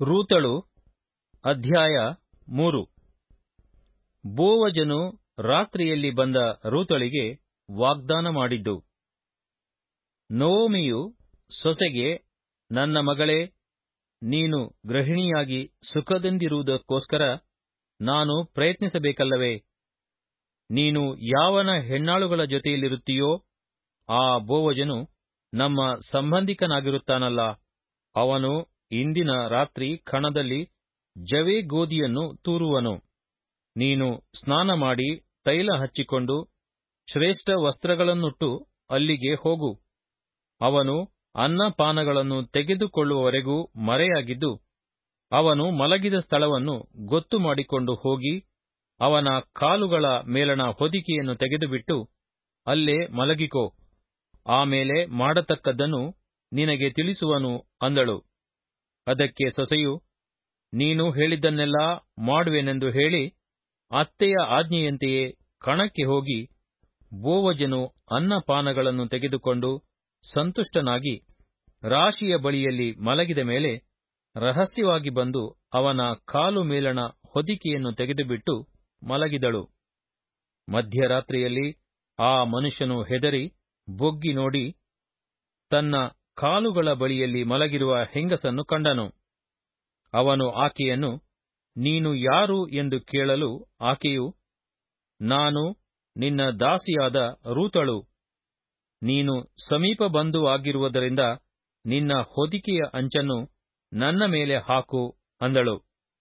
ರೂತಳು ಅಧ್ಯಾಯ ಮೂರು ಬೋವಜನು ರಾತ್ರಿಯಲ್ಲಿ ಬಂದ ರೂತಳಿಗೆ ವಾಗ್ದಾನ ಮಾಡಿದ್ದು ನವೋಮಿಯು ಸೊಸೆಗೆ ನನ್ನ ಮಗಳೇ ನೀನು ಗೃಹಿಣಿಯಾಗಿ ಸುಖದಿಂದಿರುವುದಕ್ಕೋಸ್ಕರ ನಾನು ಪ್ರಯತ್ನಿಸಬೇಕಲ್ಲವೇ ನೀನು ಯಾವನ ಹೆಣ್ಣಾಳುಗಳ ಜೊತೆಯಲ್ಲಿರುತ್ತೀಯೋ ಆ ಬೋವಜನು ನಮ್ಮ ಸಂಬಂಧಿಕನಾಗಿರುತ್ತಾನಲ್ಲ ಅವನು ಇಂದಿನ ರಾತ್ರಿ ಕಣದಲ್ಲಿ ಜವೆ ಗೋದಿಯನ್ನು ತೂರುವನು ನೀನು ಸ್ನಾನ ಮಾಡಿ ತೈಲ ಹಚ್ಚಿಕೊಂಡು ಶ್ರೇಷ್ಠ ವಸ್ತ್ರಗಳನ್ನುಟ್ಟು ಅಲ್ಲಿಗೆ ಹೋಗು ಅವನು ಅನ್ನಪಾನಗಳನ್ನು ತೆಗೆದುಕೊಳ್ಳುವವರೆಗೂ ಮರೆಯಾಗಿದ್ದು ಅವನು ಮಲಗಿದ ಸ್ಥಳವನ್ನು ಗೊತ್ತು ಮಾಡಿಕೊಂಡು ಹೋಗಿ ಅವನ ಕಾಲುಗಳ ಮೇಲಣ ಹೊದಿಕೆಯನ್ನು ತೆಗೆದುಬಿಟ್ಟು ಅಲ್ಲೇ ಮಲಗಿಕೋ ಆಮೇಲೆ ಮಾಡತಕ್ಕದ್ದನ್ನು ನಿನಗೆ ತಿಳಿಸುವನು ಅಂದಳು ಅದಕ್ಕೆ ಸೊಸೆಯು ನೀನು ಹೇಳಿದ್ದನ್ನೆಲ್ಲಾ ಮಾಡುವೆನೆಂದು ಹೇಳಿ ಅತ್ತೆಯ ಆಜ್ಞೆಯಂತೆಯೇ ಕಣಕ್ಕೆ ಹೋಗಿ ಬೋವಜನು ಅನ್ನಪಾನಗಳನ್ನು ತೆಗೆದುಕೊಂಡು ಸಂತುಷ್ಟನಾಗಿ ರಾಶಿಯ ಬಳಿಯಲ್ಲಿ ಮಲಗಿದ ಮೇಲೆ ರಹಸ್ಯವಾಗಿ ಬಂದು ಅವನ ಕಾಲು ಮೇಲಣ ಹೊದಿಕೆಯನ್ನು ತೆಗೆದುಬಿಟ್ಟು ಮಲಗಿದಳು ಮಧ್ಯರಾತ್ರಿಯಲ್ಲಿ ಆ ಮನುಷ್ಯನು ಹೆದರಿ ಬೊಗ್ಗಿ ನೋಡಿ ತನ್ನ ಕಾಲುಗಳ ಬಳಿಯಲ್ಲಿ ಮಲಗಿರುವ ಹೆಂಗಸನ್ನು ಕಂಡನು ಅವನು ಆಕೆಯನ್ನು ನೀನು ಯಾರು ಎಂದು ಕೇಳಲು ಆಕೆಯು ನಾನು ನಿನ್ನ ದಾಸಿಯಾದ ರೂತಳು ನೀನು ಸಮೀಪ ಬಂಧುವಾಗಿರುವುದರಿಂದ ನಿನ್ನ ಹೊದಿಕೆಯ ಅಂಚನ್ನು ನನ್ನ ಮೇಲೆ ಹಾಕು ಅಂದಳು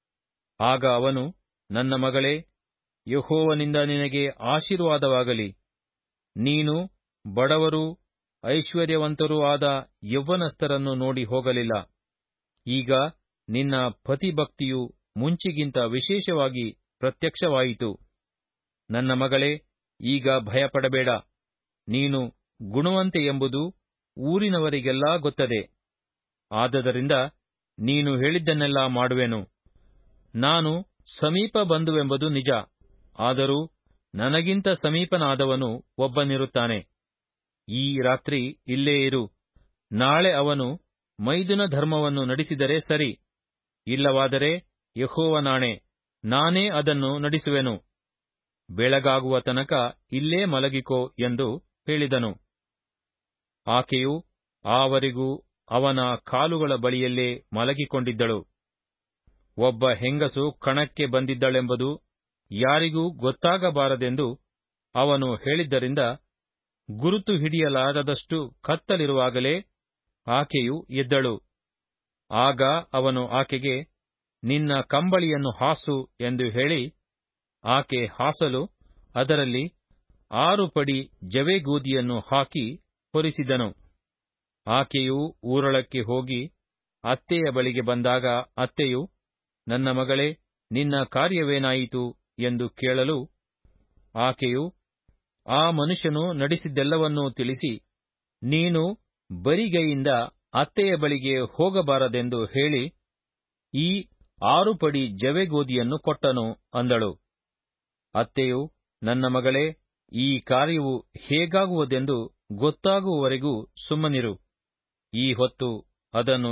ಆಗ ಅವನು ನನ್ನ ಮಗಳೇ ಯಹೋವನಿಂದ ನಿನಗೆ ಆಶೀರ್ವಾದವಾಗಲಿ ನೀನು ಬಡವರೂ ಐಶ್ವರ್ಯವಂತರೂ ಆದ ಯೌವನಸ್ಥರನ್ನು ನೋಡಿ ಹೋಗಲಿಲ್ಲ ಈಗ ನಿನ್ನ ಪತಿಭಕ್ತಿಯು ಮುಂಚಿಗಿಂತ ವಿಶೇಷವಾಗಿ ಪ್ರತ್ಯಕ್ಷವಾಯಿತು ನನ್ನ ಮಗಳೇ ಈಗ ಭಯಪಡಬೇಡ ನೀನು ಗುಣವಂತೆ ಎಂಬುದು ಊರಿನವರಿಗೆಲ್ಲಾ ಗೊತ್ತದೆ ಆದದರಿಂದ ನೀನು ಹೇಳಿದ್ದನ್ನೆಲ್ಲಾ ಮಾಡುವೆನು ನಾನು ಸಮೀಪ ಬಂಧುವೆಂಬುದು ನಿಜ ಆದರೂ ನನಗಿಂತ ಸಮೀಪನಾದವನು ಒಬ್ಬನಿರುತ್ತಾನೆ ಈ ರಾತ್ರಿ ಇಲ್ಲೇ ಇರು ನಾಳೆ ಅವನು ಮೈದುನ ಧರ್ಮವನ್ನು ನಡೆಸಿದರೆ ಸರಿ ಇಲ್ಲವಾದರೆ ಯಹೋವನಾಣೆ ನಾನೇ ಅದನ್ನು ನಡೆಸುವೆನು ಬೆಳಗಾಗುವ ತನಕ ಇಲ್ಲೇ ಮಲಗಿಕೋ ಎಂದು ಹೇಳಿದನು ಆಕೆಯು ಆವರೆಗೂ ಅವನ ಕಾಲುಗಳ ಬಳಿಯಲ್ಲೇ ಮಲಗಿಕೊಂಡಿದ್ದಳು ಒಬ್ಬ ಹೆಂಗಸು ಕಣಕ್ಕೆ ಬಂದಿದ್ದಳೆಂಬುದು ಯಾರಿಗೂ ಗೊತ್ತಾಗಬಾರದೆಂದು ಅವನು ಹೇಳಿದ್ದರಿಂದ ಗುರುತು ಹಿಡಿಯಲಾರದಷ್ಟು ಕತ್ತಲಿರುವಾಗಲೇ ಆಕೆಯು ಎದ್ದಳು ಆಗ ಅವನು ಆಕೆಗೆ ನಿನ್ನ ಕಂಬಳಿಯನ್ನು ಹಾಸು ಎಂದು ಹೇಳಿ ಆಕೆ ಹಾಸಲು ಅದರಲ್ಲಿ ಆರು ಪಡಿ ಜವೆಗೋದಿಯನ್ನು ಹಾಕಿ ಹೊರಿಸಿದನು ಆಕೆಯು ಊರೊಳಕ್ಕೆ ಹೋಗಿ ಅತ್ತೆಯ ಬಳಿಗೆ ಬಂದಾಗ ಅತ್ತೆಯು ನನ್ನ ಮಗಳೇ ನಿನ್ನ ಕಾರ್ಯವೇನಾಯಿತು ಎಂದು ಕೇಳಲು ಆಕೆಯು ಆ ಮನುಷ್ಯನು ನಡೆಸಿದ್ದೆಲ್ಲವನ್ನೂ ತಿಳಿಸಿ ನೀನು ಬರಿಗೈಯಿಂದ ಅತ್ತೆಯ ಬಳಿಗೆ ಹೋಗಬಾರದೆಂದು ಹೇಳಿ ಈ ಆರು ಪಡಿ ಜವೆಗೋದಿಯನ್ನು ಕೊಟ್ಟನು ಅಂದಳು ಅತ್ತೆಯು ನನ್ನ ಮಗಳೇ ಈ ಕಾರ್ಯವು ಹೇಗಾಗುವುದೆಂದು ಗೊತ್ತಾಗುವವರೆಗೂ ಸುಮ್ಮನಿರು ಈ ಹೊತ್ತು ಅದನ್ನು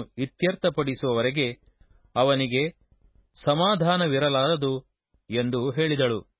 ಇತ್ಯರ್ಥಪಡಿಸುವವರೆಗೆ ಅವನಿಗೆ ಸಮಾಧಾನವಿರಲಾರದು ಎಂದು ಹೇಳಿದಳು